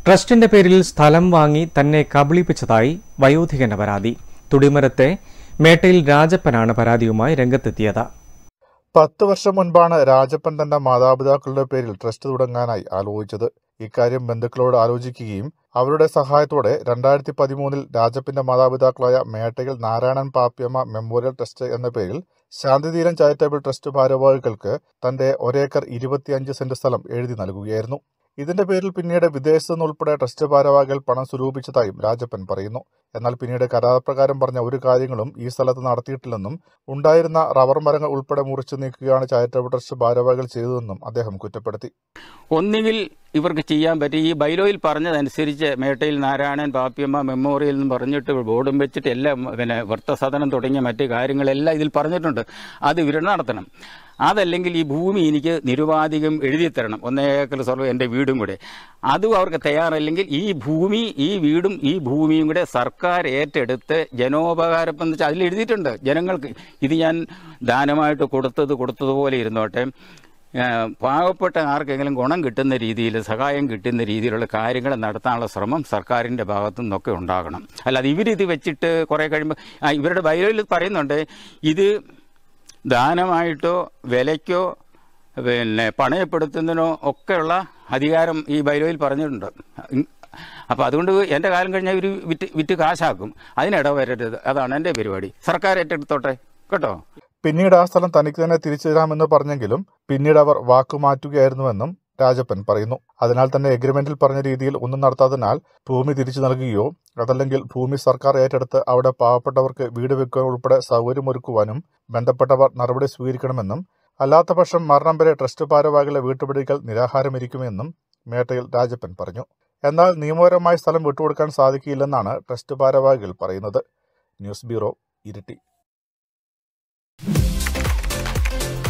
ട്രസ്റ്റിന്റെ പേരിൽ സ്ഥലം വാങ്ങി തന്നെ കബളിപ്പിച്ചതായി വയോധികന്റെ പരാതി തുടിമരത്തെ മേട്ടയിൽ രാജപ്പനാണ് പരാതിയുമായി രംഗത്തെത്തിയത് പത്ത് വർഷം മുൻപാണ് രാജപ്പൻ തന്റെ മാതാപിതാക്കളുടെ പേരിൽ ട്രസ്റ്റ് തുടങ്ങാനായി ആലോചിച്ചത് ഇക്കാര്യം ബന്ധുക്കളോട് ആലോചിക്കുകയും അവരുടെ സഹായത്തോടെ രണ്ടായിരത്തി പതിമൂന്നിൽ രാജപ്പന്റെ മാതാപിതാക്കളായ മേട്ടയിൽ നാരായണൻ പാപ്യമ്മ മെമ്മോറിയൽ ട്രസ്റ്റ് എന്ന പേരിൽ ശാന്തിതീരം ചാരിറ്റബിൾ ട്രസ്റ്റ് ഭാരവാഹികൾക്ക് തന്റെ ഒരേക്കർ ഇരുപത്തിയഞ്ച് സെന്റ് സ്ഥലം എഴുതി നൽകുകയായിരുന്നു ഇതിന്റെ പേരിൽ പിന്നീട് വിദേശത്തു നിന്നുൾപ്പെടെ ട്രസ്റ്റ് ഭാരവാഹികൾ പണം സ്വരൂപിച്ചതായും രാജപ്പൻ പറയുന്നു എന്നാൽ പിന്നീട് കരാർപ്രകാരം പറഞ്ഞ ഒരു കാര്യങ്ങളും ഈ സ്ഥലത്ത് നടത്തിയിട്ടില്ലെന്നും ഉണ്ടായിരുന്ന റബ്ബർ മരങ്ങൾ ഉൾപ്പെടെ മുറിച്ചു നീക്കുകയാണ് ചാരിറ്റബിൾ ട്രസ്റ്റ് ഭാരവാഹികൾ ചെയ്തതെന്നും അദ്ദേഹം കുറ്റപ്പെടുത്തി ഒന്നുകിൽ ഇവർക്ക് ചെയ്യാൻ പറ്റും ഈ ബൈലോയിൽ പറഞ്ഞതനുസരിച്ച് മേട്ടയിൽ നാരായണൻ പാപ്പിയമ്മ മെമ്മോറിയൽ എന്ന് പറഞ്ഞിട്ട് ബോർഡും വെച്ചിട്ട് എല്ലാം പിന്നെ വൃത്തസദനം തുടങ്ങിയ മറ്റ് കാര്യങ്ങളെല്ലാം ഇതിൽ പറഞ്ഞിട്ടുണ്ട് അത് ഇവർ നടത്തണം അതല്ലെങ്കിൽ ഈ ഭൂമി എനിക്ക് നിരുപാധികം എഴുതി തരണം ഒന്നേ ഏക്കർ സ്ഥലം എൻ്റെ വീടും കൂടെ അതും അവർക്ക് തയ്യാറല്ലെങ്കിൽ ഈ ഭൂമി ഈ വീടും ഈ ഭൂമിയും കൂടെ സർക്കാർ ഏറ്റെടുത്ത് ജനോപകാരം എന്ന് വെച്ചാൽ അതിൽ എഴുതിയിട്ടുണ്ട് ജനങ്ങൾക്ക് ഇത് ഞാൻ ദാനമായിട്ട് കൊടുത്തത് കൊടുത്തതുപോലെ ഇരുന്നോട്ടെ ഏഹ് പാവപ്പെട്ട ആർക്കെങ്കിലും ഗുണം കിട്ടുന്ന രീതിയിൽ സഹായം കിട്ടുന്ന രീതിയിലുള്ള കാര്യങ്ങൾ നടത്താനുള്ള ശ്രമം സർക്കാരിൻ്റെ ഭാഗത്തു നിന്നൊക്കെ ഉണ്ടാകണം അല്ലാതെ ഇവരിത് വെച്ചിട്ട് കുറേ കഴിയുമ്പോൾ ആ, ഇവരുടെ ബൈലോയിൽ പറയുന്നുണ്ട് ഇത് ദാനമായിട്ടോ വിലയ്ക്കോ പിന്നെ പണയപ്പെടുത്തുന്നതിനോ ഒക്കെയുള്ള അധികാരം ഈ ബൈലോയിൽ പറഞ്ഞിട്ടുണ്ട് അപ്പോൾ അതുകൊണ്ട് എൻ്റെ കാലം കഴിഞ്ഞാൽ ഇവർ വിറ്റ് വിറ്റ് കാശാക്കും അതിനിട വരരുത് അതാണ് എൻ്റെ പരിപാടി സർക്കാർ ഏറ്റെടുത്തോട്ടെ കേട്ടോ പിന്നീട് ആ സ്ഥലം തനിക്ക് തന്നെ തിരിച്ചു തരാമെന്ന് പറഞ്ഞെങ്കിലും പിന്നീട് അവർ വാക്കുമാറ്റുകയായിരുന്നുവെന്നും രാജപ്പൻ പറയുന്നു അതിനാൽ തന്നെ എഗ്രിമെന്റിൽ പറഞ്ഞ രീതിയിൽ ഒന്നും നടത്താതിനാൽ ഭൂമി തിരിച്ചു നൽകുകയോ അതല്ലെങ്കിൽ ഭൂമി സർക്കാർ ഏറ്റെടുത്ത് അവിടെ പാവപ്പെട്ടവർക്ക് വീട് വെക്കുവാൻ ഉൾപ്പെടെ സൗകര്യമൊരുക്കുവാനും ബന്ധപ്പെട്ടവർ നടപടി സ്വീകരിക്കണമെന്നും അല്ലാത്ത പക്ഷം മരണം വരെ ട്രസ്റ്റ് ഭാരവാഹികളെ വീട്ടുപിടിക്കൽ നിരാഹാരമിരിക്കുമെന്നും മേട്ടയിൽ രാജപ്പൻ പറഞ്ഞു എന്നാൽ നിയമപരമായി സ്ഥലം വിട്ടുകൊടുക്കാൻ സാധിക്കില്ലെന്നാണ് ട്രസ്റ്റ് ഭാരവാഹികൾ പറയുന്നത് ന്യൂസ് ബ്യൂറോ ഇരിട്ടി